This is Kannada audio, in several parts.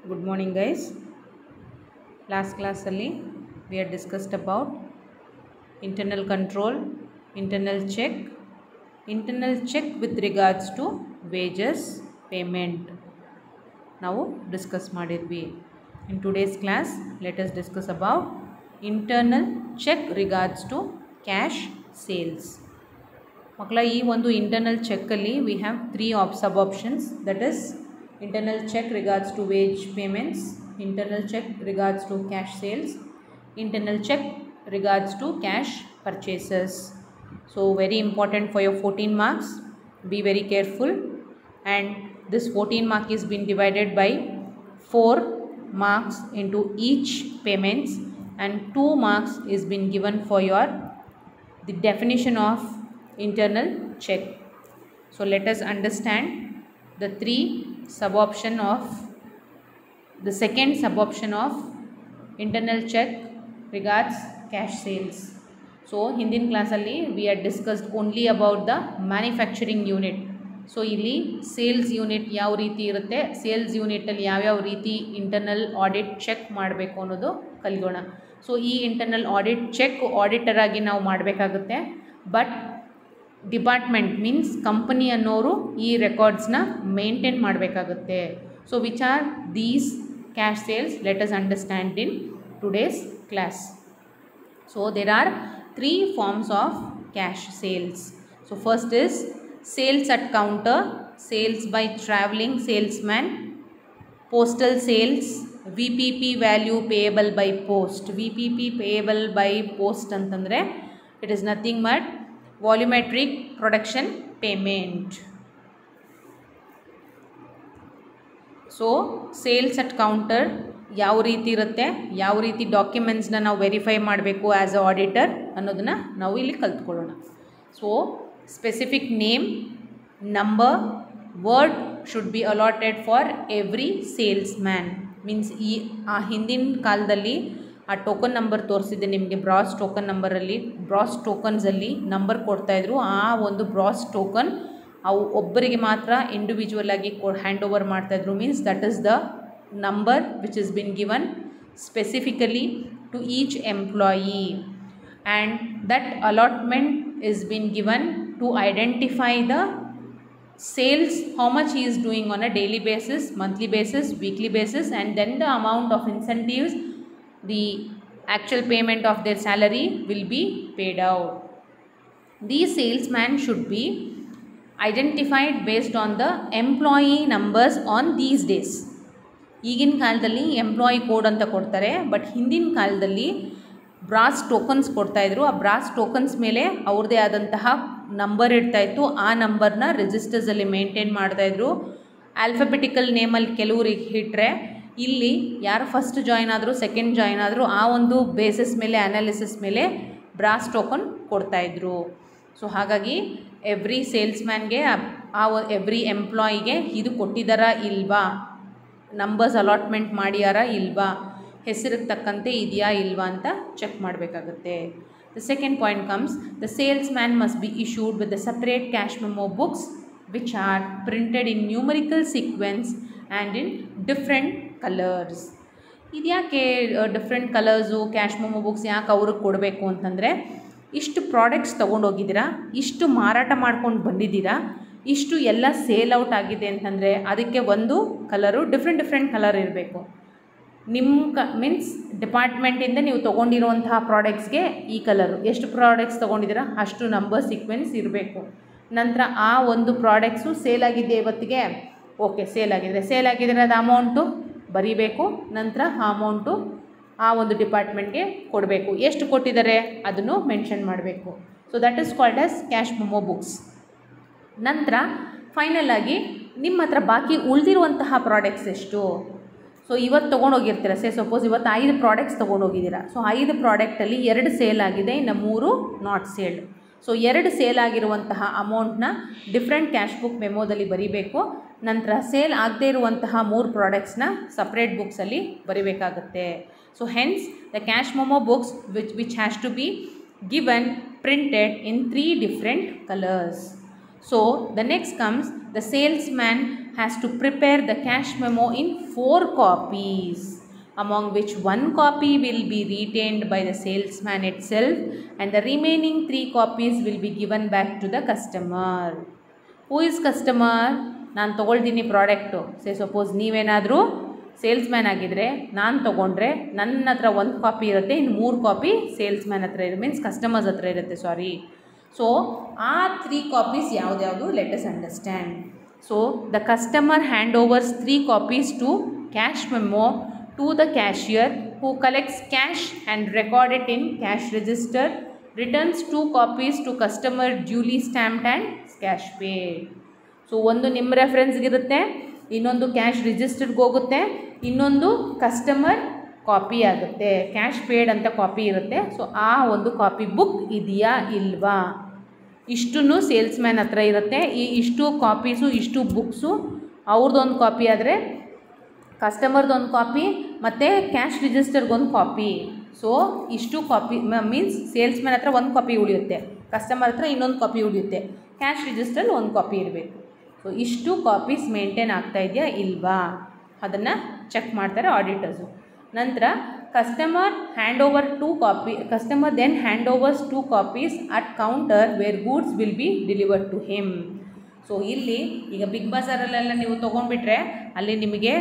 ಗುಡ್ ಮಾರ್ನಿಂಗ್ ಗೈಸ್ ಲಾಸ್ಟ್ ಕ್ಲಾಸಲ್ಲಿ we are discussed about internal control internal check internal check with regards to wages payment ನಾವು ಡಿಸ್ಕಸ್ ಮಾಡಿದ್ವಿ in today's class let us discuss about internal check regards to cash sales ಮಕ್ಕಳ ಈ ಒಂದು ಇಂಟರ್ನಲ್ ಚೆಕ್ಕಲ್ಲಿ we have three of sub options that is internal check regards to wage payments internal check regards to cash sales internal check regards to cash purchases so very important for your fourteen marks be very careful and this 14 mark is been divided by 4 marks into each payments and 2 marks is been given for your the definition of internal check so let us understand the three sub option of the second sub option of internal check regards cash sales so ಹಿಂದಿನ ಕ್ಲಾಸಲ್ಲಿ we are discussed only about the manufacturing unit so ಇಲ್ಲಿ ಸೇಲ್ಸ್ ಯೂನಿಟ್ ಯಾವ ರೀತಿ ಇರುತ್ತೆ ಸೇಲ್ಸ್ ಯೂನಿಟಲ್ಲಿ ಯಾವ್ಯಾವ ರೀತಿ ಇಂಟರ್ನಲ್ ಆಡಿಟ್ ಚೆಕ್ ಮಾಡಬೇಕು ಅನ್ನೋದು ಕಲಿಯೋಣ ಸೊ ಈ ಇಂಟರ್ನಲ್ ಆಡಿಟ್ ಚೆಕ್ ಆಡಿಟರ್ ಆಗಿ ನಾವು ಮಾಡಬೇಕಾಗುತ್ತೆ ಬಟ್ ಡಿಪಾರ್ಟ್ಮೆಂಟ್ ಮೀನ್ಸ್ ಕಂಪನಿ ಅನ್ನೋರು ಈ ರೆಕಾರ್ಡ್ಸ್ನ ಮೇಂಟೈನ್ ಮಾಡಬೇಕಾಗುತ್ತೆ so which are these cash sales let us understand in today's class so there are three forms of cash sales so first is sales at counter, sales by traveling salesman, postal sales, VPP value payable by post. VPP payable by post ಅಂತಂದರೆ it is nothing but volumetric production payment so sales at counter ಯಾವ ರೀತಿ ಇರುತ್ತೆ ಯಾವ ರೀತಿ ಡಾಕ್ಯುಮೆಂಟ್ಸ್ನ ನಾವು ವೆರಿಫೈ ಮಾಡಬೇಕು ಆ್ಯಸ್ ಅ ಆಡಿಟರ್ ಅನ್ನೋದನ್ನು ನಾವು ಇಲ್ಲಿ ಕಲ್ತ್ಕೊಳ್ಳೋಣ so specific name, number, word should be allotted for every salesman. Means ಈ ಆ ಹಿಂದಿನ ಕಾಲದಲ್ಲಿ ಆ ಟೋಕನ್ ನಂಬರ್ ತೋರಿಸಿದ್ದೆ ನಿಮಗೆ ಬ್ರಾಸ್ ಟೋಕನ್ ನಂಬರಲ್ಲಿ ಬ್ರಾಸ್ ಟೋಕನ್ಸಲ್ಲಿ ನಂಬರ್ ಕೊಡ್ತಾಯಿದ್ರು ಆ ಒಂದು ಬ್ರಾಸ್ ಟೋಕನ್ ಅವು ಒಬ್ಬರಿಗೆ ಮಾತ್ರ ಇಂಡಿವಿಜುವಲ್ ಆಗಿ ಕೊ ಹ್ಯಾಂಡ್ ಓವರ್ ಮಾಡ್ತಾಯಿದ್ರು means that is the number which is been given specifically to each employee and that allotment is been given to identify the sales how much he is doing on a daily basis monthly basis weekly basis and then the amount of incentives the actual payment of their salary will be paid out these salesmen should be identified based on the employee numbers on these days ಈಗಿನ ಕಾಲದಲ್ಲಿ ಎಂಪ್ಲಾಯಿ ಕೋಡ್ ಅಂತ ಕೊಡ್ತಾರೆ ಬಟ್ ಹಿಂದಿನ ಕಾಲದಲ್ಲಿ ಬ್ರಾಸ್ ಟೋಕನ್ಸ್ ಕೊಡ್ತಾಯಿದ್ರು ಆ ಬ್ರಾಸ್ ಟೋಕನ್ಸ್ ಮೇಲೆ ಅವ್ರದ್ದೇ ಆದಂತಹ ನಂಬರ್ ಇರ್ತಾಯಿತ್ತು ಆ ನಂಬರ್ನ ರಿಜಿಸ್ಟರ್ಸಲ್ಲಿ ಮೇಂಟೈನ್ ಮಾಡ್ತಾಯಿದ್ರು ಆಲ್ಫಬೆಟಿಕಲ್ ನೇಮಲ್ಲಿ ಕೆಲವ್ರಿಗೆ ಇಟ್ಟರೆ ಇಲ್ಲಿ ಯಾರು ಫಸ್ಟ್ ಜಾಯ್ನ್ ಆದರೂ ಸೆಕೆಂಡ್ ಜಾಯ್ನ್ ಆದರೂ ಆ ಒಂದು ಬೇಸಿಸ್ ಮೇಲೆ ಅನಾಲಿಸಿಸ್ ಮೇಲೆ ಬ್ರಾಸ್ ಟೋಕನ್ ಕೊಡ್ತಾಯಿದ್ರು ಸೊ ಹಾಗಾಗಿ ಎವ್ರಿ ಸೇಲ್ಸ್ಮ್ಯಾನ್ಗೆ ಆ ಎವ್ರಿ ಎಂಪ್ಲಾಯಿಗೆ ಇದು ಕೊಟ್ಟಿದ್ದಾರಾ ಇಲ್ವಾ ನಂಬರ್ಸ್ ಅಲಾಟ್ಮೆಂಟ್ ಮಾಡ್ಯಾರ ಇಲ್ವಾ ಹೆಸರಿಗೆ ತಕ್ಕಂತೆ ಇದೆಯಾ ಇಲ್ವಾ ಅಂತ ಚೆಕ್ ಮಾಡಬೇಕಾಗುತ್ತೆ the second point comes the salesman must be issued with the separate cash memo books which are printed in numerical sequence and in different colours ಇದ್ಯಾಕೆ different colours cash memo books ಯಾಕೆ ಅವ್ರಿಗೆ ಕೊಡಬೇಕು ಅಂತಂದರೆ ಇಷ್ಟು ಪ್ರಾಡಕ್ಟ್ಸ್ ತೊಗೊಂಡೋಗಿದ್ದೀರಾ ಇಷ್ಟು ಮಾರಾಟ ಮಾಡ್ಕೊಂಡು ಬಂದಿದ್ದೀರಾ ಇಷ್ಟು ಎಲ್ಲ ಸೇಲ್ ಔಟ್ ಆಗಿದೆ ಅಂತಂದರೆ ಅದಕ್ಕೆ ಒಂದು ಕಲರು ಡಿಫ್ರೆಂಟ್ ಡಿಫ್ರೆಂಟ್ ಕಲರ್ ಇರಬೇಕು ನಿಮ್ಮ ಕ ಮೀನ್ಸ್ ಡಿಪಾರ್ಟ್ಮೆಂಟಿಂದ ನೀವು ತೊಗೊಂಡಿರುವಂತಹ ಪ್ರಾಡಕ್ಟ್ಸ್ಗೆ ಈ ಕಲರು ಎಷ್ಟು ಪ್ರಾಡಕ್ಟ್ಸ್ ತೊಗೊಂಡಿದ್ದೀರಾ ಅಷ್ಟು ನಂಬರ್ ಸೀಕ್ವೆನ್ಸ್ ಇರಬೇಕು ನಂತರ ಆ ಒಂದು ಪ್ರಾಡಕ್ಟ್ಸು ಸೇಲ್ ಆಗಿದೆ ಇವತ್ತಿಗೆ ಓಕೆ ಸೇಲ್ ಆಗಿದ್ರೆ ಸೇಲ್ ಆಗಿದ್ರೆ ಅದು ಅಮೌಂಟು ಬರೀಬೇಕು ನಂತರ ಆ ಅಮೌಂಟು ಆ ಒಂದು ಡಿಪಾರ್ಟ್ಮೆಂಟ್ಗೆ ಕೊಡಬೇಕು ಎಷ್ಟು ಕೊಟ್ಟಿದ್ದಾರೆ ಅದನ್ನು ಮೆನ್ಷನ್ ಮಾಡಬೇಕು so that is called as cash memo books ನಂತರ ಫೈನಲ್ ಆಗಿ ನಿಮ್ಮ ಹತ್ರ ಬಾಕಿ ಉಳಿದಿರುವಂತಹ ಪ್ರಾಡಕ್ಟ್ಸ್ ಎಷ್ಟು ಸೊ ಇವತ್ತು ತೊಗೊಂಡೋಗಿರ್ತೀರ ಸೇ ಸಪೋಸ್ ಇವತ್ತು ಐದು ಪ್ರಾಡಕ್ಟ್ಸ್ ತೊಗೊಂಡೋಗಿದ್ದೀರಾ ಸೊ ಐದು ಪ್ರಾಡಕ್ಟಲ್ಲಿ ಎರಡು ಸೇಲ್ ಆಗಿದೆ ಇನ್ನು ಮೂರು ನಾಟ್ ಸೇಲ್ಡ್ ಸೊ ಎರಡು ಸೇಲ್ ಆಗಿರುವಂತಹ ಅಮೌಂಟ್ನ ಡಿಫ್ರೆಂಟ್ ಕ್ಯಾಶ್ ಬುಕ್ ಮೆಮೋದಲ್ಲಿ ಬರೀಬೇಕು ನಂತರ ಸೇಲ್ ಆಗದೇ ಇರುವಂತಹ ಮೂರು ಪ್ರಾಡಕ್ಟ್ಸ್ನ ಸಪ್ರೇಟ್ ಬುಕ್ಸಲ್ಲಿ ಬರೀಬೇಕಾಗುತ್ತೆ so hence the cash memo books which which has to be given printed in three different colours So the next comes the salesman has to prepare the cash memo in four copies among which one copy will be retained by the salesman itself and the remaining three copies will be given back to the customer who is customer ನಾನು ತೊಗೊಳ್ತೀನಿ ಪ್ರಾಡಕ್ಟು ಸೇ ಸಪೋಸ್ ನೀವೇನಾದರೂ ಸೇಲ್ಸ್ಮ್ಯಾನ್ ಆಗಿದ್ದರೆ ನಾನು ತೊಗೊಂಡ್ರೆ ನನ್ನ ಹತ್ರ ಒಂದು ಕಾಪಿ ಇರುತ್ತೆ ಇನ್ನು ಮೂರು ಕಾಪಿ ಸೇಲ್ಸ್ಮ್ಯಾನ್ ಹತ್ರ ಇರುತ್ತೆ ಮೀನ್ಸ್ ಕಸ್ಟಮರ್ಸ್ ಹತ್ರ ಇರುತ್ತೆ ಸಾರಿ ಸೊ ಆ ತ್ರೀ ಕಾಪೀಸ್ ಯಾವ್ದ್ಯಾವುದು let us understand so the customer hand overs three copies to cash memo to the cashier who collects cash and record it in cash register returns two copies to customer duly stamped and cash paid so ಒಂದು ನಿಮ್ಮ ರೆಫರೆನ್ಸ್ಗಿರುತ್ತೆ ಇನ್ನೊಂದು ಕ್ಯಾಶ್ ರಿಜಿಸ್ಟರ್ಗೆ ಹೋಗುತ್ತೆ ಇನ್ನೊಂದು ಕಸ್ಟಮರ್ ಕಾಪಿ ಆಗುತ್ತೆ ಕ್ಯಾಶ್ ಪೇಡ್ ಅಂತ ಕಾಪಿ ಇರುತ್ತೆ ಸೊ ಆ ಒಂದು ಕಾಪಿ ಬುಕ್ ಇದೆಯಾ ಇಲ್ವಾ ಇಷ್ಟೂ ಸೇಲ್ಸ್ಮ್ಯಾನ್ ಹತ್ರ ಇರುತ್ತೆ ಈ ಇಷ್ಟು ಕಾಪೀಸು ಇಷ್ಟು ಬುಕ್ಸು ಅವ್ರದ್ದೊಂದು ಕಾಪಿ ಆದರೆ ಕಸ್ಟಮರ್ದೊಂದು ಕಾಪಿ ಮತ್ತು ಕ್ಯಾಶ್ ರಿಜಿಸ್ಟರ್ಗೊಂದು ಕಾಪಿ ಸೊ ಇಷ್ಟು ಕಾಪಿ ಮೀನ್ಸ್ ಸೇಲ್ಸ್ಮ್ಯಾನ್ ಹತ್ರ ಒಂದು ಕಾಪಿ ಉಳಿಯುತ್ತೆ ಕಸ್ಟಮರ್ ಹತ್ರ ಇನ್ನೊಂದು ಕಾಪಿ ಉಳಿಯುತ್ತೆ ಕ್ಯಾಶ್ ರಿಜಿಸ್ಟ್ರಲ್ಲಿ ಒಂದು ಕಾಪಿ ಇರಬೇಕು ಸೊ ಇಷ್ಟು ಕಾಪೀಸ್ ಮೇಂಟೈನ್ ಆಗ್ತಾ ಇದೆಯಾ ಇಲ್ವಾ ಅದನ್ನು ಚೆಕ್ ಮಾಡ್ತಾರೆ ಆಡಿಟರ್ಸು ನಂತರ customer hand over two copy customer then hand overs two copies at counter where goods will be delivered to him so ಇಲ್ಲಿ ಈಗ ಬಿಗ್ ಬಜಾರಲ್ಲೆಲ್ಲ ನೀವು ತೊಗೊಂಡ್ಬಿಟ್ರೆ ಅಲ್ಲಿ ನಿಮಗೆ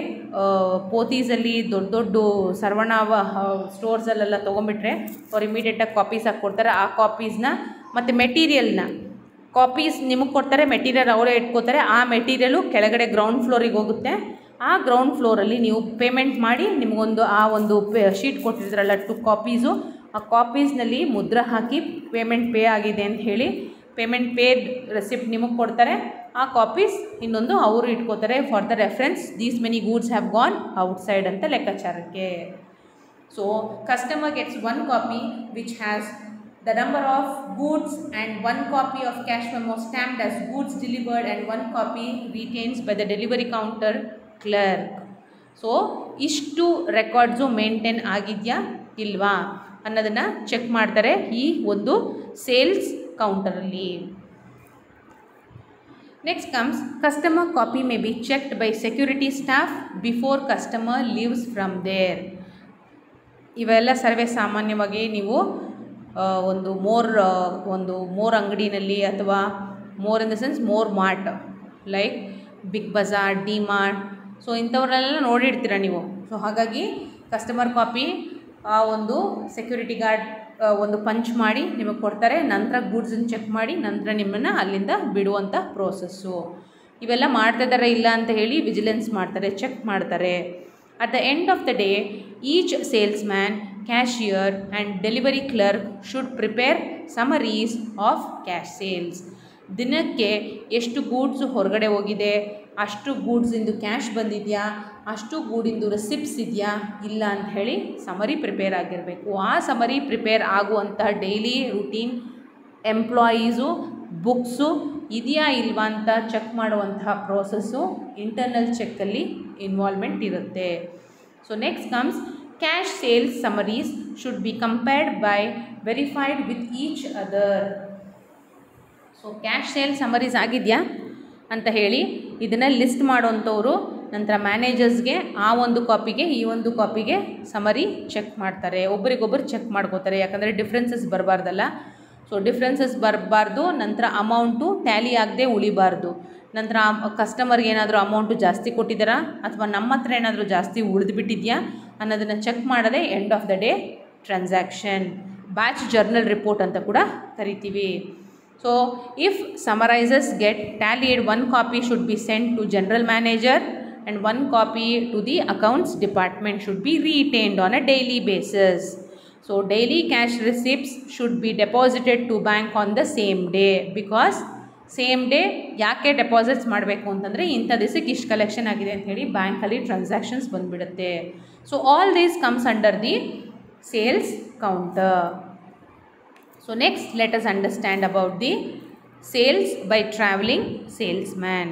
ಪೋತೀಸಲ್ಲಿ ದೊಡ್ಡ ದೊಡ್ಡ ಸರ್ವಣ ಸ್ಟೋರ್ಸಲ್ಲೆಲ್ಲ ತೊಗೊಂಬಿಟ್ರೆ ಅವ್ರು ಇಮಿಡಿಯೇಟಾಗಿ ಕಾಪೀಸ್ ಹಾಕ್ಕೊಡ್ತಾರೆ ಆ ಕಾಪೀಸ್ನ ಮತ್ತು ಮೆಟೀರಿಯಲ್ನ ಕಾಪೀಸ್ ನಿಮಗೆ ಕೊಡ್ತಾರೆ ಮೆಟೀರಿಯಲ್ ಅವರೇ ಇಟ್ಕೋತಾರೆ ಆ ಮೆಟೀರಿಯಲು ಕೆಳಗಡೆ ಗ್ರೌಂಡ್ ಫ್ಲೋರಿಗೆ ಹೋಗುತ್ತೆ ಆ ಗ್ರೌಂಡ್ ಫ್ಲೋರಲ್ಲಿ ನೀವು ಪೇಮೆಂಟ್ ಮಾಡಿ ನಿಮಗೊಂದು ಆ ಒಂದು ಪೇ ಶೀಟ್ ಕೊಟ್ಟಿರ್ತಾರಲ್ಲ ಟು ಕಾಪೀಸು ಆ ಕಾಪೀಸ್ನಲ್ಲಿ ಮುದ್ರ ಹಾಕಿ ಪೇಮೆಂಟ್ ಪೇ ಆಗಿದೆ ಅಂತ ಹೇಳಿ ಪೇಮೆಂಟ್ ಪೇಡ್ ರೆಸಿಪ್ಟ್ ನಿಮಗೆ ಕೊಡ್ತಾರೆ ಆ ಕಾಪೀಸ್ ಇನ್ನೊಂದು ಅವರು ಇಟ್ಕೋತಾರೆ for the reference these many goods have gone outside ಅಂತ ಲೆಕ್ಕಾಚಾರಕ್ಕೆ so customer gets one copy which has the number of goods and one copy of cash memo stamped as goods delivered and one copy retains by the delivery counter clerk so ಇಷ್ಟು ರೆಕಾರ್ಡ್ಸು ಮೇಂಟೈನ್ ಆಗಿದೆಯಾ ಇಲ್ವಾ ಅನ್ನೋದನ್ನು ಚೆಕ್ ಮಾಡ್ತಾರೆ ಈ ಒಂದು ಸೇಲ್ಸ್ ಕೌಂಟರಲ್ಲಿ next comes customer copy may be checked by security staff before customer leaves from there ಇವೆಲ್ಲ ಸರ್ವೇ ಸಾಮಾನ್ಯವಾಗಿ ನೀವು ಒಂದು ಮೋರ್ ಒಂದು ಮೋರ್ ಅಂಗಡಿನಲ್ಲಿ ಅಥವಾ More in the sense More Mart like Big Bazaar D Mart so ಇಂಥವ್ರನ್ನೆಲ್ಲ ನೋಡಿರ್ತೀರ ನೀವು ಸೊ ಹಾಗಾಗಿ ಕಸ್ಟಮರ್ ಕಾಪಿ ಆ ಒಂದು ಸೆಕ್ಯೂರಿಟಿ ಗಾರ್ಡ್ ಒಂದು ಪಂಚ್ ಮಾಡಿ ನಿಮಗೆ ಕೊಡ್ತಾರೆ ನಂತರ ಗೂಡ್ಸನ್ನು ಚೆಕ್ ಮಾಡಿ ನಂತರ ನಿಮ್ಮನ್ನು ಅಲ್ಲಿಂದ ಬಿಡುವಂಥ ಪ್ರೋಸೆಸ್ಸು ಇವೆಲ್ಲ ಮಾಡ್ತಿದ್ದಾರೆ ಇಲ್ಲ ಅಂತ ಹೇಳಿ ವಿಜಿಲೆನ್ಸ್ ಮಾಡ್ತಾರೆ ಚೆಕ್ ಮಾಡ್ತಾರೆ at the end of the day each salesman cashier and delivery clerk should prepare summaries of cash sales ದಿನಕ್ಕೆ ಎಷ್ಟು ಗೂಡ್ಸು ಹೊರಗಡೆ ಹೋಗಿದೆ ಅಷ್ಟು ಗೂಡ್ಸಿಂದು ಕ್ಯಾಶ್ ಬಂದಿದೆಯಾ ಅಷ್ಟು ಗೂಡಿಂದು ರೆಸಿಪ್ಟ್ಸ್ ಇದೆಯಾ ಇಲ್ಲ ಅಂತ ಹೇಳಿ ಸಮರಿ ಪ್ರಿಪೇರ್ ಆಗಿರಬೇಕು ಆ ಸಮರಿ ಪ್ರಿಪೇರ್ ಆಗುವಂತಹ ಡೈಲಿ ರುಟೀನ್ ಎಂಪ್ಲಾಯೀಸು ಬುಕ್ಸು ಇದೆಯಾ ಇಲ್ವಾ ಅಂತ ಚೆಕ್ ಮಾಡುವಂತಹ ಪ್ರೋಸೆಸ್ಸು ಇಂಟರ್ನಲ್ ಚೆಕ್ಕಲ್ಲಿ ಇನ್ವಾಲ್ವ್ಮೆಂಟ್ ಇರುತ್ತೆ so next comes cash sales summaries should be compared by verified with each other so cash sale summaries ಆಗಿದೆಯಾ ಅಂತ ಹೇಳಿ ಇದನ್ನು ಲಿಸ್ಟ್ ಮಾಡೋಂಥವ್ರು ನಂತರ ಮ್ಯಾನೇಜರ್ಸ್ಗೆ ಆ ಒಂದು ಕಾಪಿಗೆ ಈ ಒಂದು ಕಾಪಿಗೆ ಸಮರಿ ಚೆಕ್ ಮಾಡ್ತಾರೆ ಒಬ್ರಿಗೊಬ್ಬರು ಚೆಕ್ ಮಾಡ್ಕೋತಾರೆ ಯಾಕಂದರೆ ಡಿಫ್ರೆನ್ಸಸ್ ಬರಬಾರ್ದಲ್ಲ ಸೊ ಡಿಫ್ರೆನ್ಸಸ್ ಬರಬಾರ್ದು ನಂತರ ಅಮೌಂಟು ಟ್ಯಾಲಿ ಆಗದೆ ಉಳಿಬಾರ್ದು ನಂತರ ಕಸ್ಟಮರ್ಗೆ ಏನಾದರೂ ಅಮೌಂಟು ಜಾಸ್ತಿ ಕೊಟ್ಟಿದ್ದಾರಾ ಅಥವಾ ನಮ್ಮ ಹತ್ರ ಏನಾದರೂ ಜಾಸ್ತಿ ಉಳಿದುಬಿಟ್ಟಿದೆಯಾ ಅನ್ನೋದನ್ನು ಚೆಕ್ ಮಾಡೋದೇ end of the day transaction batch journal report ಅಂತ ಕೂಡ ಕರಿತೀವಿ so if summarises get tallied one copy should be send to general manager and one copy to the accounts department should be retained on a daily basis so daily cash receipts should be deposited to bank on the same day because same day ಯಾಕೆ ಡೆಪಾಸಿಟ್ಸ್ ಮಾಡಬೇಕು ಅಂತಂದರೆ ಇಂಥ ದಿವಸಕ್ಕೆ ಇಷ್ಟು ಕಲೆಕ್ಷನ್ ಆಗಿದೆ ಅಂತ ಹೇಳಿ ಬ್ಯಾಂಕಲ್ಲಿ ಟ್ರಾನ್ಸಾಕ್ಷನ್ಸ್ ಬಂದುಬಿಡುತ್ತೆ so all these comes under the sales counter so next let us understand about the sales by travelling salesman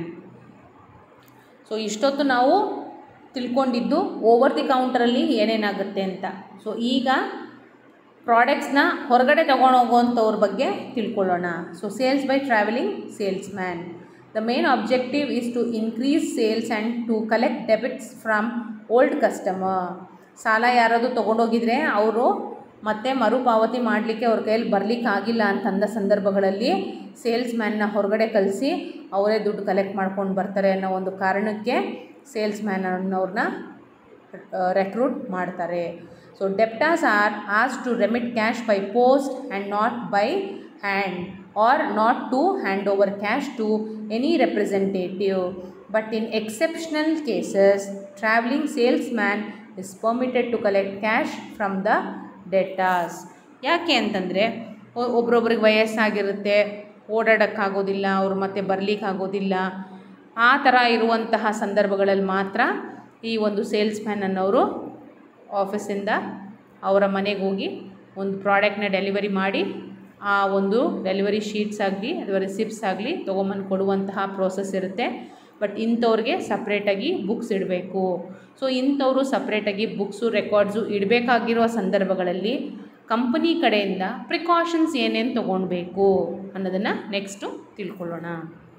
so ಇಷ್ಟೊತ್ತು ನಾವು ತಿಳ್ಕೊಂಡಿದ್ದು ಓವರ್ ದಿ ಕೌಂಟರಲ್ಲಿ ಏನೇನಾಗುತ್ತೆ ಅಂತ ಸೊ ಈಗ ಪ್ರಾಡಕ್ಟ್ಸ್ನ ಹೊರಗಡೆ ತೊಗೊಂಡೋಗುವಂಥವ್ರ ಬಗ್ಗೆ ತಿಳ್ಕೊಳ್ಳೋಣ so sales by travelling salesman the main objective is to increase sales and to collect debits from old customer ಸಾಲ ಯಾರಾದರೂ ತೊಗೊಂಡೋಗಿದ್ರೆ ಅವರು ಮತ್ತೆ ಮರುಪಾವತಿ ಮಾಡಲಿಕ್ಕೆ ಅವ್ರ ಕೈಯಲ್ಲಿ ಬರಲಿಕ್ಕೆ ಆಗಿಲ್ಲ ಅಂತಂದ ಸಂದರ್ಭಗಳಲ್ಲಿ ಸೇಲ್ಸ್ ಮ್ಯಾನ್ನ ಹೊರಗಡೆ ಕಳಿಸಿ ಅವರೇ ದುಡ್ಡು ಕಲೆಕ್ಟ್ ಮಾಡ್ಕೊಂಡು ಬರ್ತಾರೆ ಅನ್ನೋ ಒಂದು ಕಾರಣಕ್ಕೆ ಸೇಲ್ಸ್ ಮ್ಯಾನ್ ಅನ್ನೋರನ್ನ ರೆಕ್ರೂಟ್ ಮಾಡ್ತಾರೆ ಸೊ ಡೆಪ್ಟಾಸ್ ಆರ್ ಆಸ್ to remit cash by post and not by hand or not to hand over cash to any representative but in exceptional cases travelling salesman is permitted to collect cash from the debtors ಯಾಕೆ ಅಂತಂದರೆ ಒಬ್ರೊಬ್ರಿಗೆ ವಯಸ್ಸಾಗಿರುತ್ತೆ ಓಡಾಡೋಕ್ಕಾಗೋದಿಲ್ಲ ಅವರು ಮತ್ತೆ ಬರಲಿಕ್ಕಾಗೋದಿಲ್ಲ ಆ ಥರ ಇರುವಂತಹ ಸಂದರ್ಭಗಳಲ್ಲಿ ಮಾತ್ರ ಈ ಒಂದು ಸೇಲ್ಸ್ ಮ್ಯಾನ್ ಅನ್ನೋರು ಆಫೀಸಿಂದ ಅವರ ಮನೆಗೆ ಹೋಗಿ ಒಂದು ಪ್ರಾಡಕ್ಟ್ನ ಡೆಲಿವರಿ ಮಾಡಿ ಆ ಒಂದು ಡೆಲಿವರಿ ಶೀಟ್ಸ್ ಆಗಲಿ ಅಥವಾ ರಿಸಿಪ್ಟ್ಸ್ ಆಗಲಿ ತೊಗೊಂಬಂದು ಕೊಡುವಂತಹ ಪ್ರೋಸೆಸ್ ಇರುತ್ತೆ ಬಟ್ ಇಂಥವ್ರಿಗೆ ಸಪ್ರೇಟಾಗಿ ಬುಕ್ಸ್ ಇಡಬೇಕು ಸೊ ಇಂಥವರು ಸಪ್ರೇಟಾಗಿ ಬುಕ್ಸು ರೆಕಾರ್ಡ್ಸು ಇಡಬೇಕಾಗಿರುವ ಸಂದರ್ಭಗಳಲ್ಲಿ ಕಂಪನಿ ಕಡೆಯಿಂದ ಪ್ರಿಕಾಷನ್ಸ್ ಏನೇನು ತೊಗೊಳ್ಬೇಕು ಅನ್ನೋದನ್ನು ನೆಕ್ಸ್ಟು ತಿಳ್ಕೊಳ್ಳೋಣ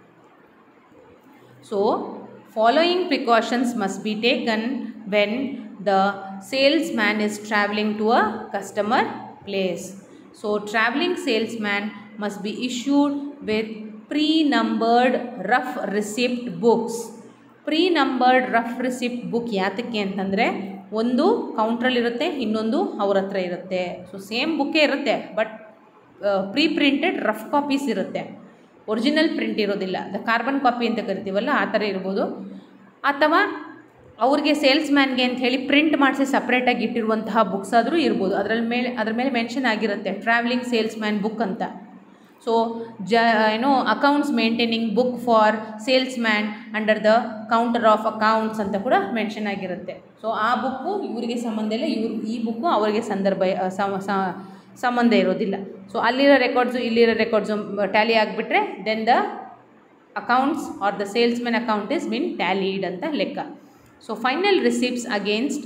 so following precautions must be taken when the salesman is travelling to a customer place so travelling salesman must be issued with pre numbered rough receipt books pre numbered rough receipt book ಯಾತಕ್ಕೆ ಅಂತಂದರೆ ಒಂದು ಕೌಂಟ್ರಲ್ಲಿರುತ್ತೆ ಇನ್ನೊಂದು ಅವ್ರ ಹತ್ರ ಇರುತ್ತೆ ಸೊ ಸೇಮ್ ಬುಕ್ಕೇ ಇರುತ್ತೆ but pre printed rough copies ಇರುತ್ತೆ ಒರಿಜಿನಲ್ ಪ್ರಿಂಟ್ ಇರೋದಿಲ್ಲ ದ ಕಾರ್ಬನ್ ಕಾಪಿ ಅಂತ ಕರಿತೀವಲ್ಲ ಆ ಥರ ಇರ್ಬೋದು ಅಥವಾ ಅವ್ರಿಗೆ ಸೇಲ್ಸ್ ಮ್ಯಾನ್ಗೆ ಅಂತ ಹೇಳಿ ಪ್ರಿಂಟ್ ಮಾಡಿಸಿ ಸಪ್ರೇಟಾಗಿ ಇಟ್ಟಿರುವಂತಹ ಬುಕ್ಸ್ ಆದರೂ ಇರ್ಬೋದು ಅದರಲ್ಲಿ ಮೇಲೆ ಅದ್ರ ಮೇಲೆ ಮೆನ್ಷನ್ ಆಗಿರುತ್ತೆ ಟ್ರಾವೆಲಿಂಗ್ ಸೇಲ್ಸ್ ಮ್ಯಾನ್ ಬುಕ್ ಅಂತ ಸೊ ಜ ಏನೋ accounts maintaining book for salesman under the counter of accounts ಅಂತ ಕೂಡ ಮೆನ್ಷನ್ ಆಗಿರುತ್ತೆ ಸೊ ಆ ಬುಕ್ಕು ಇವರಿಗೆ ಸಂಬಂಧ ಇಲ್ಲ ಇವ್ರು ಈ ಬುಕ್ಕು ಅವರಿಗೆ ಸಂದರ್ಭ ಸಂಬಂಧ ಇರೋದಿಲ್ಲ ಸೊ ಅಲ್ಲಿರೋ ರೆಕಾರ್ಡ್ಸು ಇಲ್ಲಿರೋ ರೆಕಾರ್ಡ್ಸು ಟ್ಯಾಲಿ ಆಗಿಬಿಟ್ರೆ then the accounts are the salesman account is been tallied ಅಂತ ಲೆಕ್ಕ so final receipts against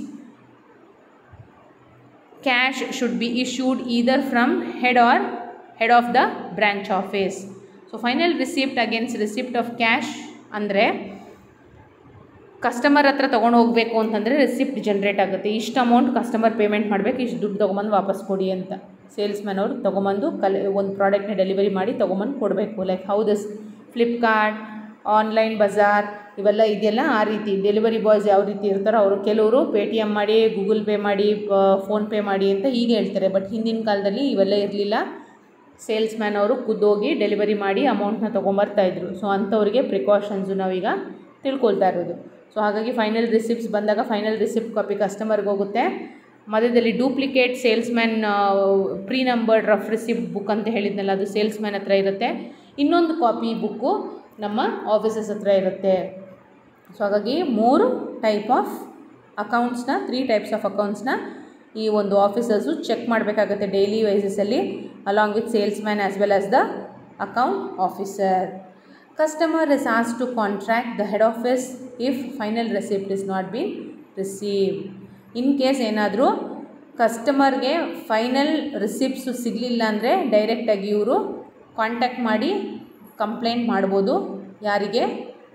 cash should be issued either from head or head of the branch office so final receipt against receipt of cash ಅಂದರೆ ಕಸ್ಟಮರ್ ಹತ್ರ ತೊಗೊಂಡು ಹೋಗಬೇಕು ಅಂತಂದರೆ ರಿಸಿಪ್ಟ್ ಜನ್ರೇಟ್ ಆಗುತ್ತೆ ಇಷ್ಟು ಅಮೌಂಟ್ ಕಸ್ಟಮರ್ ಪೇಮೆಂಟ್ ಮಾಡಬೇಕು ಇಷ್ಟು ದುಡ್ಡು ತೊಗೊಂಬಂದು ವಾಪಸ್ ಕೊಡಿ ಅಂತ ಸೇಲ್ಸ್ ಮ್ಯಾನ್ ಅವರು ತೊಗೊಂಬಂದು ಕಲೆ ಒಂದು ಪ್ರಾಡಕ್ಟ್ನ ಡೆಲಿವರಿ ಮಾಡಿ ತೊಗೊಂಬಂದು ಕೊಡಬೇಕು like how this Flipkart online ಬಜಾರ್ ಇವೆಲ್ಲ ಇದೆಯಲ್ಲ ಆ ರೀತಿ ಡೆಲಿವರಿ ಬಾಯ್ಸ್ ಯಾವ ರೀತಿ ಇರ್ತಾರೋ ಅವರು ಕೆಲವರು ಪೇ ಟಿ ಎಮ್ ಮಾಡಿ ಗೂಗಲ್ ಪೇ ಮಾಡಿ ಫೋನ್ಪೇ ಮಾಡಿ ಅಂತ ಈಗ ಹೇಳ್ತಾರೆ ಬಟ್ ಹಿಂದಿನ ಕಾಲದಲ್ಲಿ ಇವೆಲ್ಲ ಇರಲಿಲ್ಲ ಸೇಲ್ಸ್ ಮ್ಯಾನ್ ಅವರು ಖುದ್ದೋಗಿ ಡೆಲಿವರಿ ಮಾಡಿ ಅಮೌಂಟ್ನ ತೊಗೊಂಬರ್ತಾಯಿದ್ರು ಸೊ ಅಂಥವ್ರಿಗೆ ಪ್ರಿಕಾಷನ್ಸು ನಾವೀಗ ತಿಳ್ಕೊಳ್ತಾ ಇರೋದು ಸೊ ಹಾಗಾಗಿ ಫೈನಲ್ ರಿಸಿಪ್ಟ್ಸ್ ಬಂದಾಗ ಫೈನಲ್ ರಿಸಿಪ್ಟ್ ಕಾಪಿ ಕಸ್ಟಮರ್ಗೆ ಹೋಗುತ್ತೆ ಮಧ್ಯದಲ್ಲಿ duplicate salesman pre numbered rough receipt book ಅಂತ ಹೇಳಿದ್ನಲ್ಲ ಅದು ಸೇಲ್ಸ್ ಮ್ಯಾನ್ ಹತ್ರ ಇರುತ್ತೆ ಇನ್ನೊಂದು ಕಾಪಿ ಬುಕ್ಕು ನಮ್ಮ ಆಫೀಸಸ್ ಹತ್ರ ಇರುತ್ತೆ ಸೊ ಹಾಗಾಗಿ ಮೂರು ಟೈಪ್ ಆಫ್ ಅಕೌಂಟ್ಸ್ನ ತ್ರೀ ಟೈಪ್ಸ್ ಆಫ್ ಅಕೌಂಟ್ಸ್ನ ಈ ಒಂದು ಆಫೀಸರ್ಸು ಚೆಕ್ ಮಾಡಬೇಕಾಗುತ್ತೆ ಡೈಲಿ ವೈಸಸಲ್ಲಿ along with salesman as well as the account officer customer is ಆಸ್ to contract the head office if final receipt is not been receive in case ಏನಾದರೂ ಕಸ್ಟಮರ್ಗೆ ಫೈನಲ್ ರಿಸಿಪ್ಟ್ಸು ಸಿಗಲಿಲ್ಲ ಅಂದರೆ ಡೈರೆಕ್ಟಾಗಿ ಇವರು ಕಾಂಟ್ಯಾಕ್ಟ್ ಮಾಡಿ ಕಂಪ್ಲೇಂಟ್ ಮಾಡ್ಬೋದು ಯಾರಿಗೆ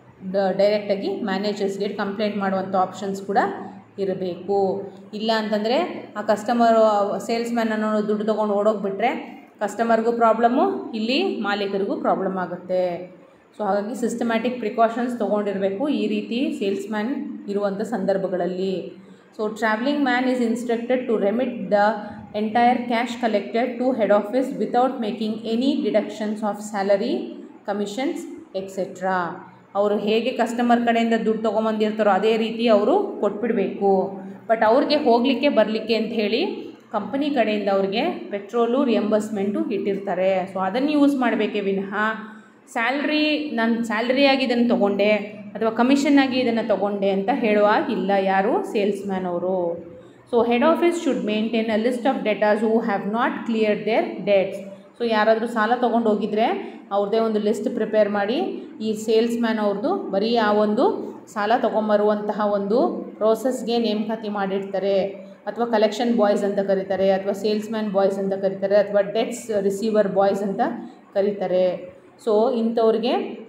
ಡೈರೆಕ್ಟಾಗಿ ಮ್ಯಾನೇಜರ್ಸ್ಗೆ ಕಂಪ್ಲೇಂಟ್ ಮಾಡುವಂಥ ಆಪ್ಷನ್ಸ್ ಕೂಡ ಇರಬೇಕು ಇಲ್ಲ ಅಂತಂದರೆ ಆ ಕಸ್ಟಮರು ಸೇಲ್ಸ್ ಮ್ಯಾನ್ ಅನ್ನೋ ದುಡ್ಡು ತೊಗೊಂಡು ಓಡೋಗ್ಬಿಟ್ರೆ ಕಸ್ಟಮರ್ಗೂ ಪ್ರಾಬ್ಲಮ್ಮು ಇಲ್ಲಿ ಮಾಲೀಕರಿಗೂ ಪ್ರಾಬ್ಲಮ್ ಆಗುತ್ತೆ ಸೊ ಹಾಗಾಗಿ ಸಿಸ್ಟಮ್ಯಾಟಿಕ್ ಪ್ರಿಕಾಷನ್ಸ್ ತೊಗೊಂಡಿರಬೇಕು ಈ ರೀತಿ ಸೇಲ್ಸ್ ಮ್ಯಾನ್ ಇರುವಂಥ ಸಂದರ್ಭಗಳಲ್ಲಿ so travelling man is instructed to remit the entire cash collected to head office without making any deductions of salary commissions etcetera ಅವರು ಹೇಗೆ ಕಸ್ಟಮರ್ ಕಡೆಯಿಂದ ದುಡ್ಡು ತೊಗೊಂಬಂದಿರ್ತಾರೋ ಅದೇ ರೀತಿ ಅವರು ಕೊಟ್ಬಿಡಬೇಕು ಬಟ್ ಅವ್ರಿಗೆ ಹೋಗಲಿಕ್ಕೆ ಬರಲಿಕ್ಕೆ ಅಂತ ಹೇಳಿ ಕಂಪನಿ ಕಡೆಯಿಂದ ಅವ್ರಿಗೆ ಪೆಟ್ರೋಲು ರಿಯಂಬರ್ಸ್ಮೆಂಟು ಇಟ್ಟಿರ್ತಾರೆ ಸೊ ಅದನ್ನು ಯೂಸ್ ಮಾಡಬೇಕೇ ವಿನಃ ಸ್ಯಾಲ್ರಿ ನಾನು ಸ್ಯಾಲ್ರಿಯಾಗಿ ಇದನ್ನು ತೊಗೊಂಡೆ ಅಥವಾ ಕಮಿಷನ್ನಾಗಿ ಇದನ್ನು ತೊಗೊಂಡೆ ಅಂತ ಹೇಳುವಾಗಿಲ್ಲ ಯಾರು ಸೇಲ್ಸ್ ಮ್ಯಾನ್ ಅವರು so head office should maintain a list of debtors who have not clear their debts so ಯಾರಾದರೂ ಸಾಲ ತೊಗೊಂಡು ಹೋಗಿದ್ರೆ ಅವ್ರದ್ದೇ ಒಂದು ಲಿಸ್ಟ್ ಪ್ರಿಪೇರ್ ಮಾಡಿ ಈ ಸೇಲ್ಸ್ ಮ್ಯಾನ್ ಅವ್ರದ್ದು ಬರೀ ಆ ಒಂದು ಸಾಲ ತೊಗೊಂಬರುವಂತಹ ಒಂದು ಪ್ರೋಸೆಸ್ಗೆ ನೇಮಕಾತಿ ಮಾಡಿರ್ತಾರೆ ಅಥವಾ ಕಲೆಕ್ಷನ್ ಬಾಯ್ಸ್ ಅಂತ ಕರೀತಾರೆ ಅಥವಾ ಸೇಲ್ಸ್ ಮ್ಯಾನ್ ಬಾಯ್ಸ್ ಅಂತ ಕರೀತಾರೆ ಅಥವಾ ಡೆಟ್ಸ್ ರಿಸೀವರ್ ಬಾಯ್ಸ್ ಅಂತ ಕರೀತಾರೆ ಸೊ ಇಂಥವ್ರಿಗೆ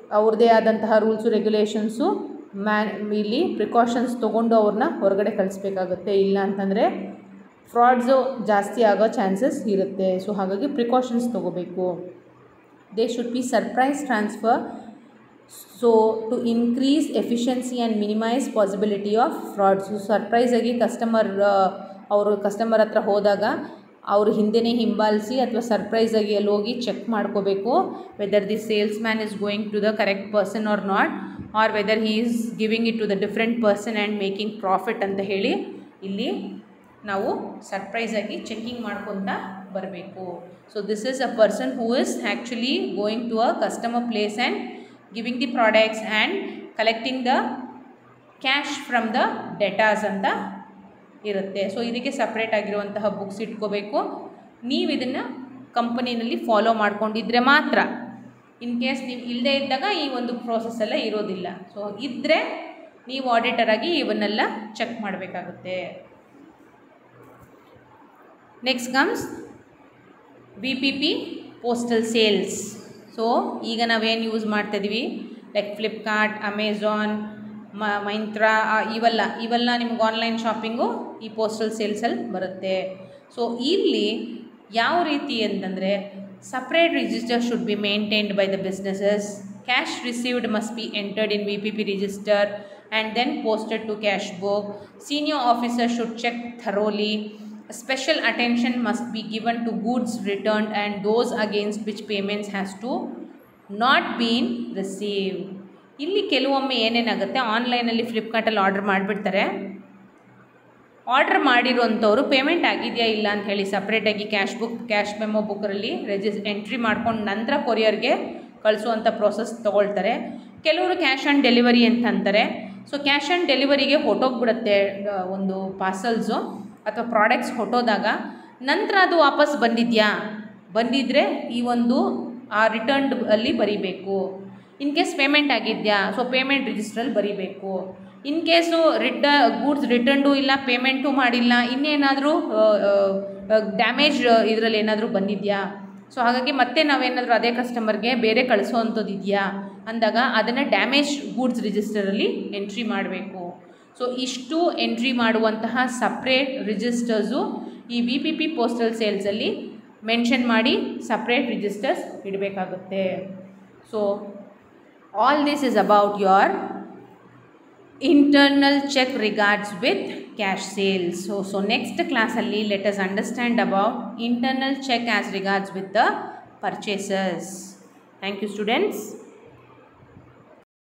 ಅವ್ರದ್ದೇ ಆದಂತಹ ರೂಲ್ಸು ರೆಗ್ಯುಲೇಷನ್ಸು ಮ್ಯಾನ್ ಇಲ್ಲಿ ಪ್ರಿಕಾಷನ್ಸ್ ತೊಗೊಂಡು ಅವ್ರನ್ನ ಹೊರಗಡೆ ಕಳಿಸ್ಬೇಕಾಗತ್ತೆ ಇಲ್ಲ ಅಂತಂದರೆ ಫ್ರಾಡ್ಸು ಜಾಸ್ತಿ ಆಗೋ ಚಾನ್ಸಸ್ ಇರುತ್ತೆ ಸೊ ಹಾಗಾಗಿ ಪ್ರಿಕಾಷನ್ಸ್ ತೊಗೋಬೇಕು they should be surprise transfer so to increase efficiency and minimise possibility of frauds ಸರ್ಪ್ರೈಸಾಗಿ ಕಸ್ಟಮರ್ ಅವರು ಕಸ್ಟಮರ್ ಹತ್ರ ಹೋದಾಗ ಅವರು ಹಿಂದೆನೇ ಹಿಂಬಾಲಿಸಿ ಅಥವಾ ಸರ್ಪ್ರೈಸಾಗಿ ಅಲ್ಲಿ ಹೋಗಿ ಚೆಕ್ ಮಾಡ್ಕೋಬೇಕು whether the salesman is going to the correct person or not or whether he is giving it to the different person and making profit ಅಂತ ಹೇಳಿ ಇಲ್ಲಿ ನಾವು ಸರ್ಪ್ರೈಸಾಗಿ ಚೆಕಿಂಗ್ ಮಾಡ್ಕೊತ ಬರಬೇಕು so this is a person who is actually going to a customer place and giving the products and collecting the cash from the debtors ಅಂತ ಇರುತ್ತೆ ಸೊ ಇದಕ್ಕೆ ಸಪ್ರೇಟ್ ಆಗಿರುವಂತಹ ಬುಕ್ಸ್ ಇಟ್ಕೋಬೇಕು ನೀವು ಇದನ್ನು ಕಂಪನಿನಲ್ಲಿ ಫಾಲೋ ಮಾಡ್ಕೊಂಡಿದ್ರೆ ಮಾತ್ರ ಇನ್ ಕೇಸ್ ನೀವು ಇಲ್ಲದೇ ಇದ್ದಾಗ ಈ ಒಂದು ಪ್ರೋಸೆಸ್ ಎಲ್ಲ ಇರೋದಿಲ್ಲ ಸೊ ಇದ್ದರೆ ನೀವು ಆಡಿಟರ್ ಆಗಿ ಇವನ್ನೆಲ್ಲ ಚೆಕ್ ಮಾಡಬೇಕಾಗುತ್ತೆ next comes V P P postal sales so ಈಗ ನಾವೇನು ಯೂಸ್ ಮಾಡ್ತಾಯಿದ್ವಿ ಲೈಕ್ ಫ್ಲಿಪ್ಕಾರ್ಟ್ ಅಮೆಝಾನ್ ಮ ಮೈಂತ್ರಾ ಇವೆಲ್ಲ ಇವೆಲ್ಲ ನಿಮ್ಗೆ ಆನ್ಲೈನ್ ಶಾಪಿಂಗು ಈ ಪೋಸ್ಟಲ್ ಸೇಲ್ಸಲ್ಲಿ ಬರುತ್ತೆ ಸೊ ಇಲ್ಲಿ ಯಾವ ರೀತಿ ಅಂತಂದರೆ separate register should be maintained by the businesses cash received must be entered in V P P register and then posted to cash book senior officer should check thoroughly special attention must be given to goods returned and those against which payments has to not been received ಇಲ್ಲಿ ಕೆಲವೊಮ್ಮೆ ಏನೇನಾಗುತ್ತೆ ಆನ್ಲೈನಲ್ಲಿ ಫ್ಲಿಪ್ಕಾರ್ಟಲ್ಲಿ ಆರ್ಡ್ರ್ ಮಾಡಿಬಿಡ್ತಾರೆ ಆರ್ಡ್ರ್ ಮಾಡಿರೋಂಥವ್ರು ಪೇಮೆಂಟ್ ಆಗಿದೆಯಾ ಇಲ್ಲ ಅಂತ ಹೇಳಿ ಸಪ್ರೇಟಾಗಿ ಕ್ಯಾಶ್ ಬುಕ್ ಕ್ಯಾಶ್ ಮೆಮೊ ಬುಕ್ಕರಲ್ಲಿ ರೆಜಿಸ್ ಎಂಟ್ರಿ ಮಾಡ್ಕೊಂಡು ನಂತರ ಕೊರಿಯರ್ಗೆ ಕಳಿಸುವಂಥ ಪ್ರೋಸೆಸ್ ತೊಗೊಳ್ತಾರೆ ಕೆಲವರು ಕ್ಯಾಶ್ ಆನ್ ಡೆಲಿವರಿ ಅಂತ ಅಂತಾರೆ ಸೊ ಕ್ಯಾಶ್ ಆನ್ ಡೆಲಿವರಿಗೆ ಹೊಟ್ಟೋಗ್ಬಿಡುತ್ತೆ ಒಂದು ಪಾರ್ಸಲ್ಸು ಅಥವಾ ಪ್ರಾಡಕ್ಟ್ಸ್ ಹೊಟ್ಟೋದಾಗ ನಂತರ ಅದು ವಾಪಸ್ ಬಂದಿದೆಯಾ ಬಂದಿದ್ದರೆ ಈ ಒಂದು ಆ ರಿಟರ್ನ್ಡ್ ಅಲ್ಲಿ ಬರೀಬೇಕು ಇನ್ ಕೇಸ್ ಪೇಮೆಂಟ್ ಆಗಿದೆಯಾ ಸೊ ಪೇಮೆಂಟ್ ರಿಜಿಸ್ಟ್ರಲ್ಲಿ ಬರೀಬೇಕು ಇನ್ ಕೇಸು ರಿಟ ಗೂಡ್ಸ್ ರಿಟರ್ನ್ಡು ಇಲ್ಲ ಪೇಮೆಂಟು ಮಾಡಿಲ್ಲ ಇನ್ನೇನಾದರೂ ಡ್ಯಾಮೇಜ್ ಇದರಲ್ಲಿ ಏನಾದರೂ ಬಂದಿದೆಯಾ ಸೊ ಹಾಗಾಗಿ ಮತ್ತೆ ನಾವೇನಾದರೂ ಅದೇ ಕಸ್ಟಮರ್ಗೆ ಬೇರೆ ಕಳಿಸೋವಂಥದ್ದು ಇದೆಯಾ ಅಂದಾಗ ಅದನ್ನು ಡ್ಯಾಮೇಜ್ ಗೂಡ್ಸ್ ರಿಜಿಸ್ಟರಲ್ಲಿ ಎಂಟ್ರಿ ಮಾಡಬೇಕು ಸೊ ಇಷ್ಟು ಎಂಟ್ರಿ ಮಾಡುವಂತಹ ಸಪ್ರೇಟ್ ರಿಜಿಸ್ಟರ್ಸು ಈ ವಿ ಪಿ ಪಿ ಪೋಸ್ಟಲ್ ಸೇಲ್ಸಲ್ಲಿ ಮೆನ್ಷನ್ ಮಾಡಿ ಸಪ್ರೇಟ್ ರಿಜಿಸ್ಟರ್ಸ್ ಇಡಬೇಕಾಗುತ್ತೆ so all this is about your internal check regards with cash sales so so next ಕ್ಲಾಸಲ್ಲಿ let us understand about internal check as regards with the purchases thank you students